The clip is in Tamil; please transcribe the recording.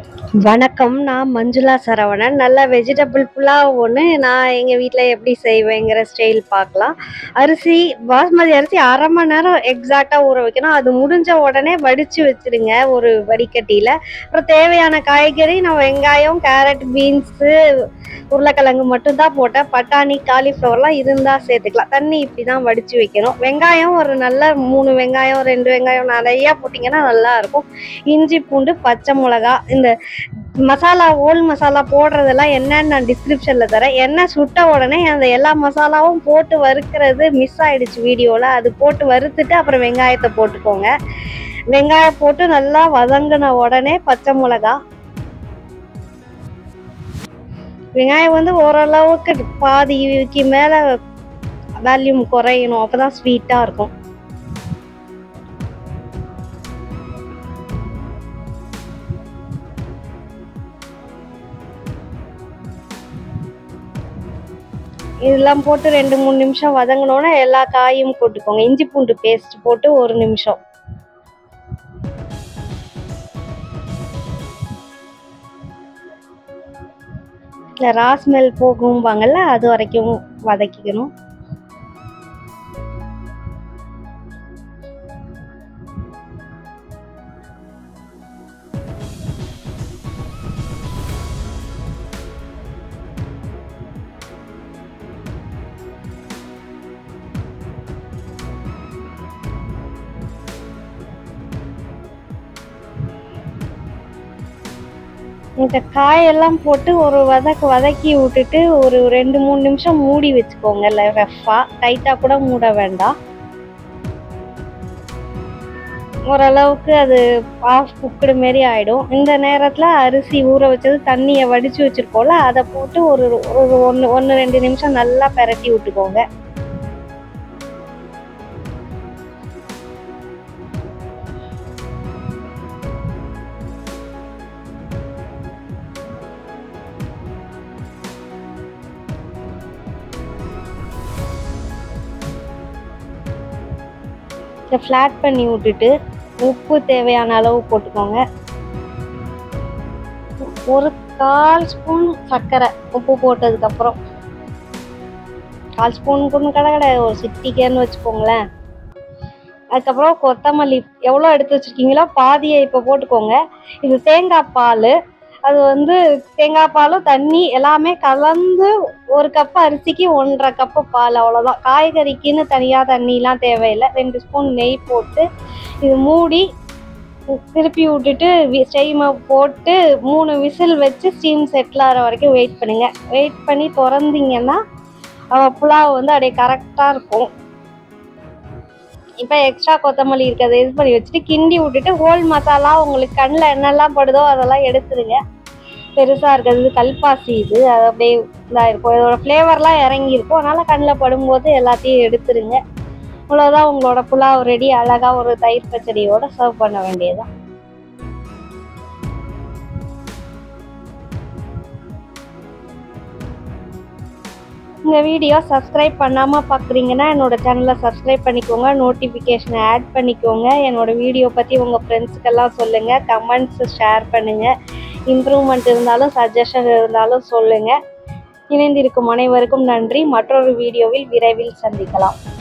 வணக்கம் நான் மஞ்சுளா சரவணன் நல்ல வெஜிடபிள் புலாவ் ஒன்று நான் எங்கள் வீட்டில் எப்படி செய்வேங்கிற ஸ்டைல் பார்க்கலாம் அரிசி பாஸ்மதி அரிசி அரை மணி நேரம் எக்ஸாக்டாக ஊற வைக்கணும் அது முடிஞ்ச உடனே வடித்து வச்சிருங்க ஒரு வடிகட்டியில் அப்புறம் தேவையான காய்கறி நான் வெங்காயம் கேரட் பீன்ஸு உருளைக்கிழங்கு மட்டும்தான் போட்டேன் பட்டாணி காலிஃப்ளவர்லாம் இருந்தால் சேர்த்துக்கலாம் தண்ணி இப்படி தான் வடித்து வைக்கணும் வெங்காயம் ஒரு நல்ல மூணு வெங்காயம் ரெண்டு வெங்காயம் நிறையா போட்டிங்கன்னா நல்லா இருக்கும் இஞ்சி பூண்டு பச்சை மிளகா இந்த மசாலா ஓல் மசாலா போடுறதெல்லாம் என்னன்னு நான் டிஸ்கிரிப்ஷனில் தரேன் எண்ணெய் சுட்ட உடனே அந்த எல்லா மசாலாவும் போட்டு வறுக்கிறது மிஸ் ஆயிடுச்சு வீடியோவில் அது போட்டு வறுத்துட்டு அப்புறம் வெங்காயத்தை போட்டுக்கோங்க வெங்காயம் போட்டு நல்லா வதங்கின உடனே பச்சை மிளகா வெங்காயம் வந்து ஓரளவுக்கு பாதிக்கு மேலே வேல்யூம் குறையணும் அப்போ தான் ஸ்வீட்டாக இருக்கும் இதெல்லாம் போட்டு ரெண்டு மூணு நிமிஷம் வதங்கினோன்னே எல்லா காயும் போட்டுக்கோங்க இஞ்சி பூண்டு பேஸ்ட் போட்டு ஒரு நிமிஷம் இல்லை ராஸ்மெல் போகும்பாங்கல்ல அது வரைக்கும் வதக்கிக்கணும் இந்த காயெல்லாம் போட்டு ஒரு வதக்கு வதக்கி விட்டுட்டு ஒரு ரெண்டு மூணு நிமிஷம் மூடி வச்சுக்கோங்க இல்லை ரஃப்பாக டைட்டாக கூட மூட வேண்டாம் ஓரளவுக்கு அது ஆஃப் குக்குடு மாரி ஆகிடும் இந்த நேரத்தில் அரிசி ஊற வச்சது தண்ணியை வடித்து வச்சுருக்கோம்ல அதை போட்டு ஒரு ஒரு ஒன்று ஒன்று ரெண்டு நிமிஷம் நல்லா பெரட்டி விட்டுக்கோங்க இதை ஃப்ளாட் பண்ணி விட்டுட்டு உப்பு தேவையான அளவு போட்டுக்கோங்க ஒரு கால் ஸ்பூன் சர்க்கரை உப்பு போட்டதுக்கப்புறம் கால் ஸ்பூன் கூட கடை கிடையாது ஒரு சிட்டிக்கேன்னு வச்சுக்கோங்களேன் அதுக்கப்புறம் கொத்தமல்லி எவ்வளோ எடுத்து வச்சுருக்கீங்களோ பாதியை இப்போ போட்டுக்கோங்க இது தேங்காய் பால் அது வந்து தேங்காய் பாலும் தண்ணி எல்லாமே கலந்து ஒரு கப்பு அரிசிக்கு ஒன்றரை கப்பு பால் அவ்வளோதான் காய்கறிக்குன்னு தனியாக தண்ணிலாம் தேவையில்லை ரெண்டு ஸ்பூன் நெய் போட்டு இது மூடி திருப்பி விட்டுட்டு ஸ்டெயிமை போட்டு மூணு விசில் வச்சு ஸ்டீம் செட்டில் ஆகிற வரைக்கும் வெயிட் பண்ணுங்க வெயிட் பண்ணி திறந்தீங்கன்னா புலாவ் வந்து அப்படியே கரெக்டாக இருக்கும் இப்போ எக்ஸ்ட்ரா கொத்தமல்லி இருக்கிறத இது பண்ணி வச்சுட்டு கிண்டி விட்டுட்டு ஹோல் மசாலா உங்களுக்கு கண்ணில் என்னெல்லாம் படுதோ அதெல்லாம் எடுத்துருங்க பெருசாக இருக்கிறது கல்பாசி இது அது அப்படியே இதாக இருக்கும் இதோட ஃப்ளேவர்லாம் இறங்கியிருக்கும் அதனால் கண்ணில் படும்போது எல்லாத்தையும் எடுத்துருங்க இவ்வளோதான் உங்களோட புலாவ் ரெடி அழகாக ஒரு தயிர் பச்சடியோட சர்வ் பண்ண வேண்டியதுதான் இந்த வீடியோ சப்ஸ்கிரைப் பண்ணாமல் பார்க்குறீங்கன்னா என்னோட சேனலை சப்ஸ்கிரைப் பண்ணிக்கோங்க நோட்டிஃபிகேஷனை ஆட் பண்ணிக்கோங்க என்னோட வீடியோ பற்றி உங்கள் ஃப்ரெண்ட்ஸுக்கெல்லாம் சொல்லுங்கள் கமெண்ட்ஸ் ஷேர் பண்ணுங்கள் இம்ப்ரூவ்மெண்ட் இருந்தாலும் சஜஷன் இருந்தாலும் சொல்லுங்கள் இணைந்திருக்கும் அனைவருக்கும் நன்றி மற்றொரு வீடியோவில் விரைவில் சந்திக்கலாம்